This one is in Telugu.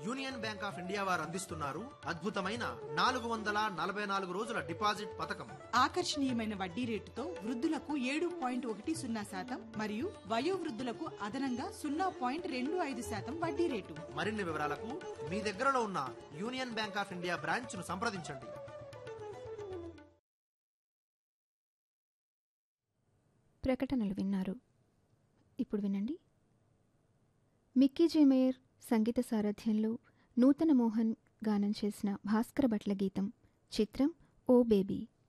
యూనియన్ బ్యాంక్ ఆఫ్ ఇండియా వారు అందిస్తున్నారు అద్భుతమైన నాలుగు వందల నలభై నాలుగు రోజుల డిపాజిట్ పథకం ఆకర్షణీయమైన వడ్డీ రేటుతో వృద్ధులకు ఏడు పాయింట్ ఒకటి సున్నా శాతం మరియు వయోవృద్ధులకు అదనంగా సున్నా పాయింట్ రెండు ఐదు శాతం వడ్డీ రేటు మరిన్ని వివరాలకు మీ దగ్గరలో ఉన్న Union Bank of India branch ను సంప్రదించండి ప్రకటనలు విన్నారు ఇప్పుడు వినండి మిక్కీ జే మేయర్ సంగీత సారథ్యంలో నూతన మోహన్ గానం చేసిన భాస్కర భట్ల గీతం చిత్రం ఓ బేబీ